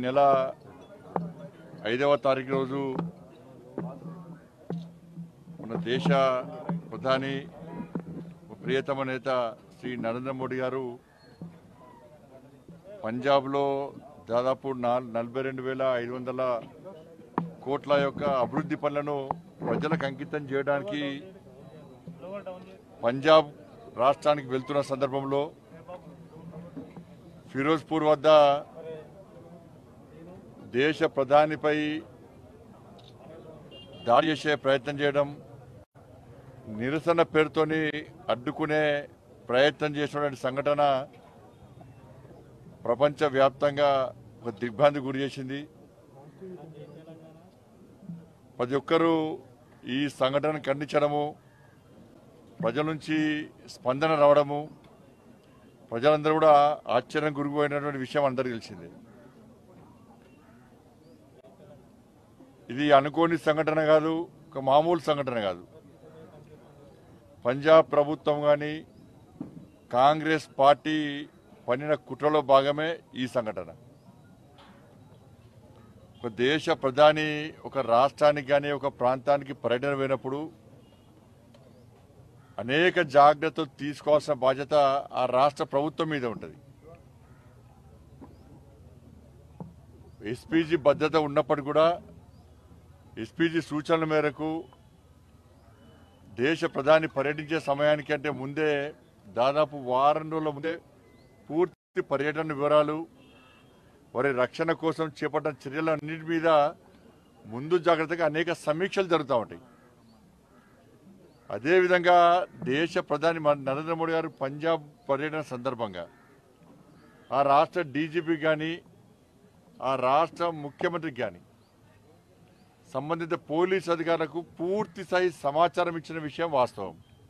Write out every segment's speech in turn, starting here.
నెల ఐదవ తారీఖు రోజు మన దేశ ప్రధాని ప్రియతమ నేత శ్రీ నరేంద్ర మోడీ గారు పంజాబ్లో దాదాపు నాల్- నలభై రెండు వేల ఐదు వందల కోట్ల యొక్క అభివృద్ధి పనులను ప్రజలకు అంకితం చేయడానికి పంజాబ్ రాష్ట్రానికి వెళ్తున్న సందర్భంలో ఫిరోజ్పూర్ వద్ద దేశ ప్రధానిపై దాడి చేసే ప్రయత్నం చేయడం నిరసన పేరుతోని అడ్డుకునే ప్రయత్నం చేసినటువంటి సంఘటన ప్రపంచవ్యాప్తంగా ఒక దిగ్భ్రాంతి గురి చేసింది ప్రతి ఒక్కరూ ఈ సంఘటన ఖండించడము ప్రజల నుంచి స్పందన రావడము ప్రజలందరూ కూడా ఆశ్చర్యం గురిపోయినటువంటి విషయం అందరికీ తెలిసిందే ఇది అనుకోని సంఘటన కాదు ఒక మామూలు సంఘటన కాదు పంజాబ్ ప్రభుత్వం కానీ కాంగ్రెస్ పార్టీ పన్నిన కుట్రలో భాగమే ఈ సంఘటన ఒక దేశ ప్రధాని ఒక రాష్ట్రానికి కానీ ఒక ప్రాంతానికి పర్యటన పోయినప్పుడు అనేక జాగ్రత్తలు తీసుకోవాల్సిన బాధ్యత ఆ రాష్ట్ర ప్రభుత్వం మీద ఉంటుంది ఎస్పీజీ భద్రత ఉన్నప్పటికీ కూడా ఎస్పీజీ సూచనల మేరకు దేశ ప్రధాని పర్యటించే సమయానికి అంటే ముందే దాదాపు వారం రోజుల ముందే పూర్తి పర్యటన వివరాలు వారి రక్షణ కోసం చేపట్టిన చర్యలన్నిటి మీద ముందు జాగ్రత్తగా అనేక సమీక్షలు జరుగుతూ ఉంటాయి అదేవిధంగా దేశ ప్రధాని మన నరేంద్ర మోడీ గారు పంజాబ్ పర్యటన సందర్భంగా ఆ రాష్ట్ర డీజీపీ కానీ ఆ రాష్ట్ర ముఖ్యమంత్రికి కానీ సంబంధిత పోలీస్ అధికారులకు పూర్తి స్థాయి సమాచారం ఇచ్చిన విషయం వాస్తవం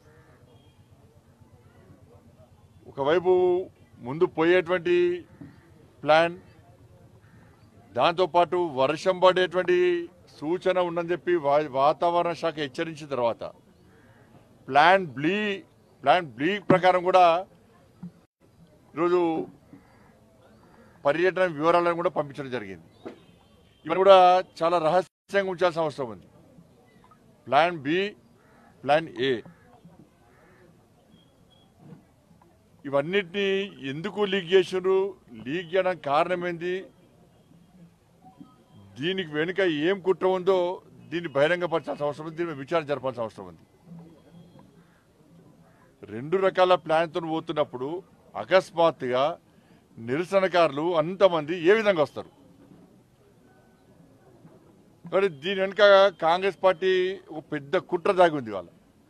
ఒకవైపు ముందు పోయేటువంటి ప్లాన్ దాంతోపాటు వర్షం పడేటువంటి సూచన ఉందని చెప్పి వా- వాతావరణ శాఖ హెచ్చరించిన తర్వాత ప్లాన్ బ్లీ ప్లాన్ బ్లీ ప్రకారం కూడా ఈరోజు పర్యటన వివరాలను కూడా పంపించడం జరిగింది ఇవన్నీ కూడా చాలా రహస్యంగా ఉంచాల్సిన అవసరం ఉంది ప్లాన్ బి ప్లాన్ ఏ ఇవన్నిటిని ఎందుకు లీక్ చేసినారు లీక్ చేయడానికి కారణం ఏంది దీనికి వెనుక ఏం కుట్ర ఉందో దీన్ని బహిరంగపరచాల్సిన అవసరం ఉంది దీని మీద విచారణ జరపాల్సిన అవసరం ఉంది రెండు రకాల ప్లాన్తో పోతున్నప్పుడు అకస్మాత్తుగా నిరసనకారులు అంతమంది ఏ విధంగా వస్తారు మరి దీని వెనుక కాంగ్రెస్ పార్టీ ఒక పెద్ద కుట్ర దాగి ఉంది వాళ్ళ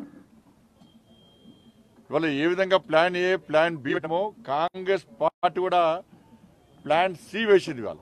ఇవాళ ఏ విధంగా ప్లాన్ ఏ ప్లాన్ బి పెట్టమో కాంగ్రెస్ పార్టీ కూడా ప్లాన్ సి వేసింది వాళ్ళ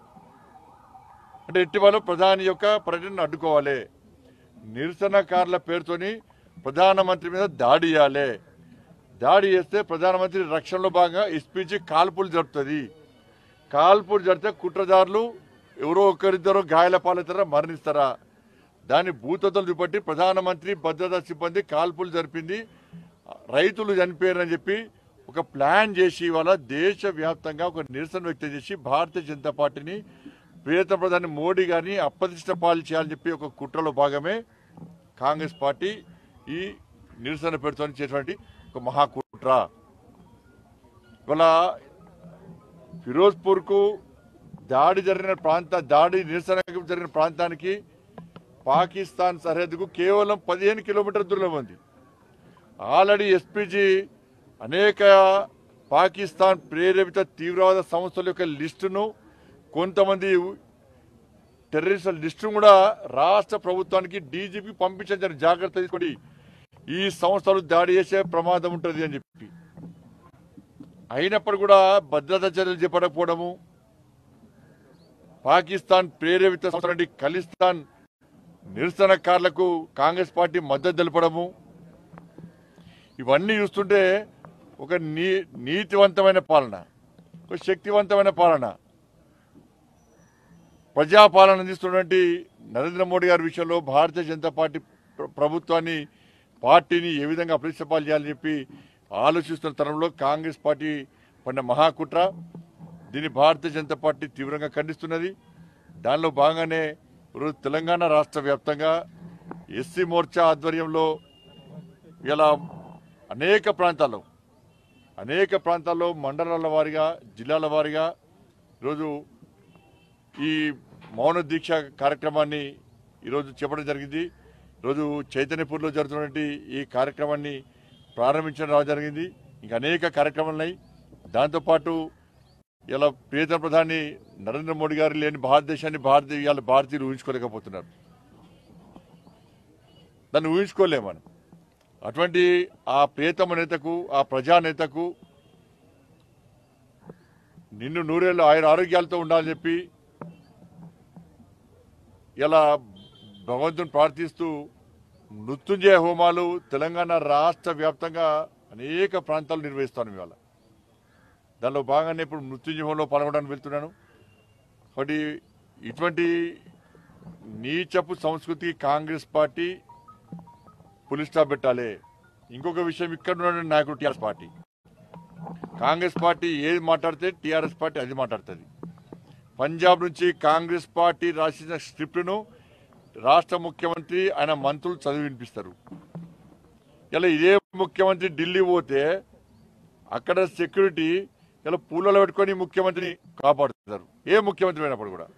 అంటే ఎట్టి వాళ్ళు ప్రధాని యొక్క పర్యటనను అడ్డుకోవాలి నిరసనకారుల పేరుతోని ప్రధానమంత్రి మీద దాడి చేయాలి దాడి చేస్తే ప్రధానమంత్రి రక్షణలో భాగంగా ఎస్పీజీ కాల్పులు జరుపుతుంది కాల్పులు జరిపితే కుట్రదారులు ఎవరో ఒకరిద్దరో గాయాల పాలవుతారా మరణిస్తారా దాన్ని భూతత్వం చూపట్టి ప్రధానమంత్రి భద్రతా సిబ్బంది కాల్పులు జరిపింది రైతులు చనిపోయారని చెప్పి ఒక ప్లాన్ చేసి ఇవాళ దేశవ్యాప్తంగా ఒక నిరసన వ్యక్తం చేసి భారతీయ జనతా పార్టీని ప్రియత ప్రధాని మోడీ గారిని అప్రతిష్ట పాలు చేయాలని చెప్పి ఒక కుట్రలో భాగమే కాంగ్రెస్ పార్టీ ఈ నిరసన పెడుతూ చేసినటువంటి ఒక మహాకుట్ర ఇవాళ ఫిరోజ్పూర్కు దాడి జరిగిన ప్రాంత దాడి నిరసన జరిగిన ప్రాంతానికి పాకిస్తాన్ సరిహద్దుకు కేవలం పదిహేను కిలోమీటర్ దూరంలో ఉంది ఆల్రెడీ ఎస్పీజీ అనేక పాకిస్తాన్ ప్రేరేపిత తీవ్రవాద సంస్థల యొక్క లిస్టును కొంతమంది టెర్రరిస్టుల లిస్టును కూడా రాష్ట్ర ప్రభుత్వానికి డీజీపీ పంపించడం జరిగింది. జాగ్రత్త తీసుకోండి ఈ సంస్థలు దాడి చేసే ప్రమాదం ఉంటుంది అని చెప్పి అయినప్పుడు కూడా భద్రతా చర్యలు చేపట్టకపోవడము పాకిస్తాన్ ప్రేరేపిత సంస్థ నుండి ఖలిస్తాన్ నిరసనకారులకు కాంగ్రెస్ పార్టీ మద్దతు తెలపడము ఇవన్నీ చూస్తుంటే ఒక నీ నీతివంతమైన పాలన ఒక శక్తివంతమైన పాలన ప్రజాపాలన అందిస్తున్నటువంటి నరేంద్ర మోడీ గారి విషయంలో భారతీయ జనతా పార్టీ ప్ర- ప్రభుత్వాన్ని పార్టీని ఏ విధంగా అప్రతిష్టపాలు చేయాలని చెప్పి ఆలోచిస్తున్న తరంలో కాంగ్రెస్ పార్టీ పడిన మహాకుట్ర దీన్ని భారతీయ జనతా పార్టీ తీవ్రంగా ఖండిస్తున్నది దానిలో భాగంగానే ఈరోజు తెలంగాణ రాష్ట్ర వ్యాప్తంగా ఎస్సీ మోర్చా ఆధ్వర్యంలో ఇలా అనేక ప్రాంతాల్లో అనేక ప్రాంతాల్లో మండలాల వారీగా జిల్లాల వారీగా ఈరోజు ఈ మౌన దీక్ష కార్యక్రమాన్ని ఈరోజు చేపట్టడం జరిగింది ఈరోజు చైతన్యపూర్లో జరుగుతున్నటువంటి ఈ కార్యక్రమాన్ని ప్రారంభించడం రావడం జరిగింది ఇంకా అనేక కార్యక్రమాలు ఉన్నాయి దాంతోపాటు ఇలా ప్రియతమ ప్రధాని నరేంద్ర మోడీ గారు లేని భారతదేశాన్ని భారతీయ ఇవాళ భారతీయులు ఊహించుకోలేకపోతున్నారు దాన్ని ఊహించుకోలేము మనం అటువంటి ఆ ప్రియతమ నేతకు ఆ ప్రజానేతకు నిన్ను నూరేళ్ళు ఆయన ఆరోగ్యాలతో ఉండాలని చెప్పి ఇలా భగవంతుని ప్రార్థిస్తూ మృత్యుంజయ హోమాలు తెలంగాణ రాష్ట్ర వ్యాప్తంగా అనేక ప్రాంతాలు నిర్వహిస్తాను ఇవాళ దానిలో భాగంగానే ఇప్పుడు మృత్యుంజయ హోమంలో పాల్గొనడానికి వెళ్తున్నాను కాబట్టి ఇటువంటి నీచపు సంస్కృతి కాంగ్రెస్ పార్టీ పులిస్ స్టాప్ పెట్టాలి ఇంకొక విషయం ఇక్కడ ఉన్న నాయకుడు టీఆర్ఎస్ పార్టీ కాంగ్రెస్ పార్టీ ఏది మాట్లాడితే టీఆర్ఎస్ పార్టీ అది మాట్లాడుతుంది పంజాబ్ నుంచి కాంగ్రెస్ పార్టీ రాసిన స్క్రిప్ట్ను రాష్ట్ర ముఖ్యమంత్రి ఆయన మంత్రులు చదివి వినిపిస్తారు ఇలా ఇదే ముఖ్యమంత్రి ఢిల్లీ పోతే అక్కడ సెక్యూరిటీ ఇలా పూలలో పెట్టుకొని ముఖ్యమంత్రిని కాపాడుతారు ఏ ముఖ్యమంత్రి అయినప్పుడు కూడా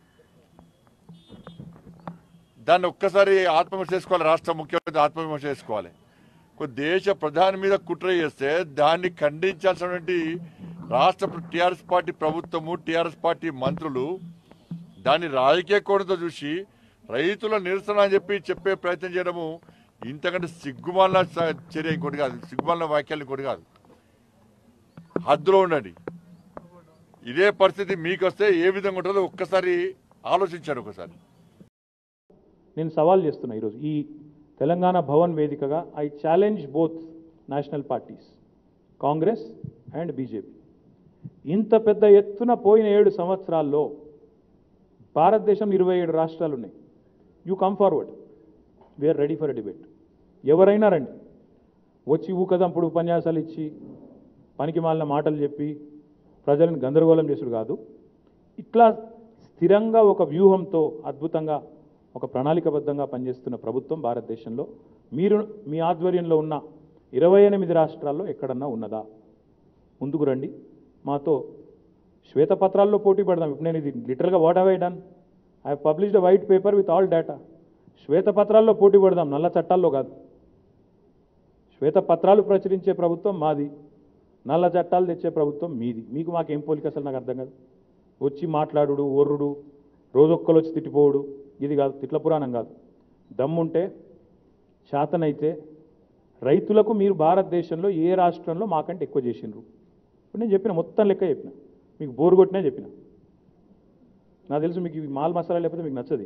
దాన్ని ఒక్కసారి ఆత్మవిమర్శ చేసుకోవాలి రాష్ట్ర ముఖ్యమంత్రి ఆత్మవిమర్శ చేసుకోవాలి ఒక దేశ ప్రధాని మీద కుట్ర చేస్తే దాన్ని ఖండించాల్సినటువంటి రాష్ట్ర టీఆర్ఎస్ పార్టీ ప్రభుత్వము టీఆర్ఎస్ పార్టీ మంత్రులు దాన్ని రాజకీయ కోణంతో చూసి రైతుల నిరసన అని చెప్పి చెప్పే ప్రయత్నం చేయడము ఇంతకంటే సిగ్గుమాల చర్య ఇంకోటి కాదు సిగ్గుమాల వ్యాఖ్యలు ఇంకోటి కాదు హద్దులో ఉండండి ఇదే పరిస్థితి మీకు వస్తే ఏ విధంగా ఉంటుందో ఒక్కసారి ఆలోచించాడు ఒకసారి నేను సవాల్ చేస్తున్నా ఈరోజు ఈ తెలంగాణ భవన్ వేదికగా I challenge both national parties Congress and BJP ఇంత పెద్ద ఎత్తున పోయిన ఏడు సంవత్సరాల్లో భారతదేశం ఇరవై ఏడు రాష్ట్రాలు ఉన్నాయి you come forward we're ready for debate ఎవరైనా రండి వచ్చి ఊకదంపుడు ఉపన్యాసాలు ఇచ్చి పనికి మాలిన మాటలు చెప్పి ప్రజలను గందరగోళం చేసుడు కాదు ఇట్లా స్థిరంగా ఒక వ్యూహంతో అద్భుతంగా ఒక ప్రణాళికబద్ధంగా పనిచేస్తున్న ప్రభుత్వం భారతదేశంలో మీరు మీ ఆధ్వర్యంలో ఉన్న ఇరవై ఎనిమిది రాష్ట్రాల్లో ఎక్కడన్నా ఉన్నదా ముందుకు రండి మాతో శ్వేతపత్రాల్లో పోటీ పడదాం ఇప్పుడు నేను ఇది లిటరల్గా what have I done I published a white paper with all data శ్వేతపత్రాల్లో పోటీ పడదాం నల్ల చట్టాల్లో కాదు శ్వేతపత్రాలు ప్రచురించే ప్రభుత్వం మాది నల్ల చట్టాలు తెచ్చే ప్రభుత్వం మీది మీకు మాకేం పోలిక అసలు నాకు అర్థం కాదు వచ్చి మాట్లాడుడు ఒర్రుడు రోజొక్కలు వచ్చి తిట్టిపోవుడు ఇది కాదు తిట్ల పురాణం కాదు దమ్ముంటే శాతనైతే రైతులకు మీరు భారతదేశంలో ఏ రాష్ట్రంలో మాకంటే ఎక్కువ చేసిండ్రు ఇప్పుడు నేను చెప్పిన మొత్తం లెక్క చెప్పిన మీకు బోరు కొట్టినా చెప్పిన నాకు తెలుసు మీకు ఈ మాల్ మసాలా లేకపోతే మీకు నచ్చది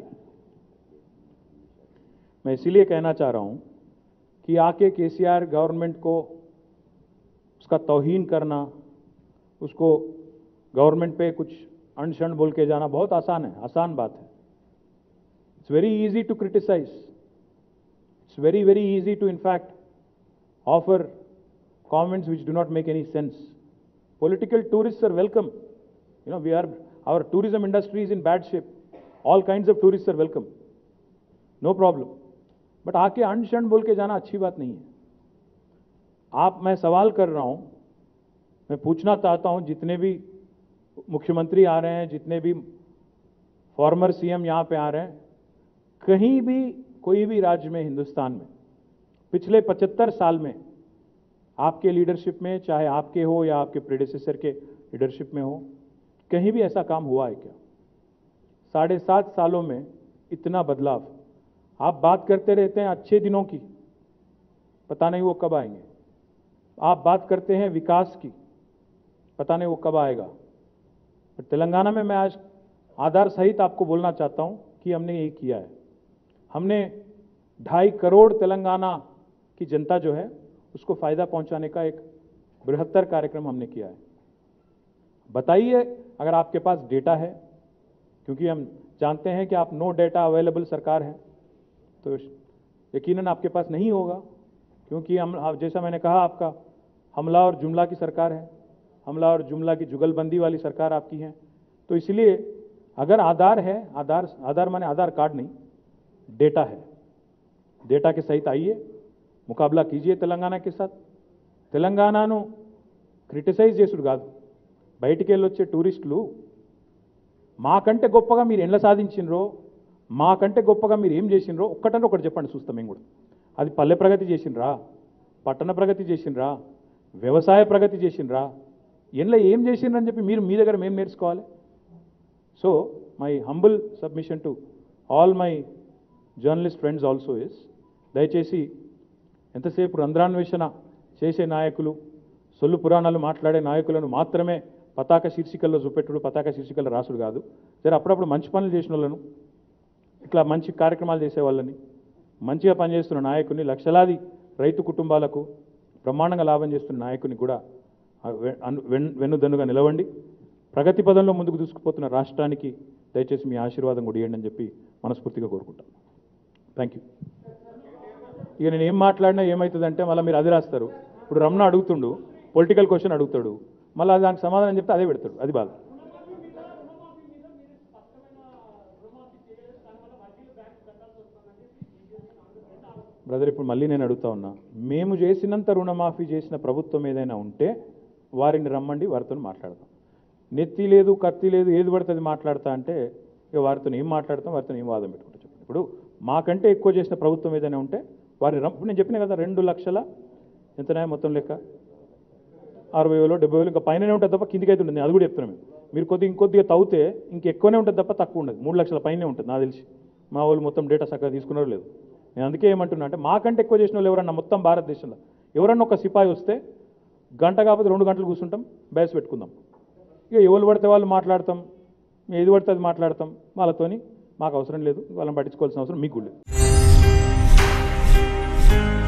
मैं इसीलिए कहना चाह रहा हूं कि आके केसीआर गवर्नमेंट को उसका तौहीन करना उसको गवर्नमेंट पे कुछ अनशन बोल के जाना बहुत आसान है आसान बात है it's very easy to criticise it's very very easy to in fact offer comments which do not make any sense. Political tourists are welcome. You know, we are, our tourism industry is in bad shape. All kinds of tourists are welcome. No problem. But आके अनशन बोल के जाना अच्छी बात नहीं है आप मैं सवाल कर रहा हूं मैं पूछना चाहता हूं जितने भी मुख्यमंत्री आ रहे हैं जितने भी फॉर्मर सीएम यहां पे आ रहे हैं कहीं भी कोई भी राज्य में हिंदुस्तान में पिछले 75 साल में आपके लीडरशिप में चाहे आपके हो या आपके प्रेडिसेसर के लीडरशिप में हो कहीं भी ऐसा काम हुआ है क्या साढ़े सात सालों में इतना बदलाव आप बात करते रहते हैं अच्छे दिनों की पता नहीं वो कब आएंगे आप बात करते हैं विकास की पता नहीं वो कब आएगा पर तेलंगाना में मैं आज आधार सहित आपको बोलना चाहता हूं कि हमने ये किया है हमने ढाई करोड़ तेलंगाना की जनता जो है उसको फायदा पहुंचाने का एक बृहत्तर कार्यक्रम हमने किया है बताइए अगर आपके पास डेटा है क्योंकि हम जानते हैं कि आप नो डेटा अवेलेबल सरकार है तो यकीनन आपके पास नहीं होगा क्योंकि हम आप- जैसा मैंने कहा आपका हमला और जुमला की सरकार है हमला और जुमला की जुगलबंदी वाली सरकार आपकी है तो इसलिए अगर आधार है आधार आधार माने आधार कार्ड नहीं डेटा है डेटा के सहित आइए मुकाबला कीजिए तेलंगाना के साथ తెలంగాణను క్రిటిసైజ్ చేసుడు కాదు బయటికి వెళ్ళి వచ్చే టూరిస్టులు మాకంటే గొప్పగా మీరు ఎండ్ల సాధించినరో మాకంటే గొప్పగా మీరు ఏం చేసినరో ఒక్కటంటే ఒకటి చెప్పండి చూస్తాం మేము కూడా అది పల్లె ప్రగతి చేసినరా పట్టణ ప్రగతి చేసినరా వ్యవసాయ ప్రగతి చేసినరా ఎండ్ల ఏం చేసిండ్రని చెప్పి మీరు మీ దగ్గర మేము నేర్చుకోవాలి so my humble submission to all my journalist friends also is దయచేసి ఎంతసేపు రంధ్రాన్వేషణ చేసే నాయకులు సొల్లు పురాణాలు మాట్లాడే నాయకులను మాత్రమే పతాక శీర్షికల్లో చూపెట్టుడు పతాక శీర్షికల్లో రాసుడు కాదు సరే అప్పుడప్పుడు మంచి పనులు చేసిన వాళ్ళను ఇట్లా మంచి కార్యక్రమాలు చేసే వాళ్ళని మంచిగా పనిచేస్తున్న నాయకుని లక్షలాది రైతు కుటుంబాలకు బ్రహ్మాండంగా లాభం చేస్తున్న నాయకుని కూడా ఆ వె- అను- వెన్- వెన్నుదన్నుగా నిలవండి ప్రగతి పదంలో ముందుకు దూసుకుపోతున్న రాష్ట్రానికి దయచేసి మీ ఆశీర్వాదం కూడా ఇవ్వండి అని చెప్పి మనస్ఫూర్తిగా కోరుకుంటాను థ్యాంక్ యూ ఇక నేను ఏం మాట్లాడినా ఏమవుతుందంటే మళ్ళీ మీరు అది రాస్తారు ఇప్పుడు రమణ అడుగుతుండు పొలిటికల్ క్వశ్చన్ అడుగుతాడు మళ్ళీ దానికి సమాధానం చెప్తే అదే పెడతాడు అది బాధ బ్రదర్ ఇప్పుడు మళ్ళీ నేను అడుగుతా ఉన్నా మేము చేసినంత రుణమాఫీ చేసిన ప్రభుత్వం ఏదైనా ఉంటే వారిని రమ్మండి వారితో మాట్లాడతాం నెత్తి లేదు కత్తి లేదు ఏది పడుతుంది మాట్లాడతా అంటే ఇక వారితో ఏం మాట్లాడతాం వారితో ఏం వాదం పెట్టుకుంటాం చెప్పండి ఇప్పుడు మాకంటే ఎక్కువ చేసిన ప్రభుత్వం ఏదైనా ఉంటే వారి రమ్ ఇప్పుడు నేను చెప్పిన కదా రెండు లక్షల ఎంతనాయ మొత్తం లెక్క అరవై వేలు డెబ్బై వేలు ఇంకా పైననే ఉంటుంది తప్ప కిందికి అయితే ఉంటుంది అది కూడా చెప్తున్నాను మేము మీరు కొద్దిగా ఇంకొద్దిగా తవ్వుతే ఇంకెక్కువనే ఉంటుంది తప్ప తక్కువ ఉండదు మూడు లక్షల పైనే ఉంటుంది నాకు తెలిసి మా వాళ్ళు మొత్తం డేటా చక్కగా తీసుకున్నారో లేదు నేను అందుకే ఏమంటున్నా అంటే మాకంటే ఎక్కువ చేసిన వాళ్ళు ఎవరన్నా మొత్తం భారతదేశంలో ఎవరన్నా ఒక సిపాయి వస్తే గంట కాకపోతే రెండు గంటలు కూర్చుంటాం బయస్ పెట్టుకుందాం ఇక ఎవరు పడితే వాళ్ళు మాట్లాడతాం ఏది పడితే అది మాట్లాడతాం వాళ్ళతోని మాకు అవసరం లేదు వాళ్ళని పట్టించుకోవాల్సిన అవసరం మీకు కూడా లేదు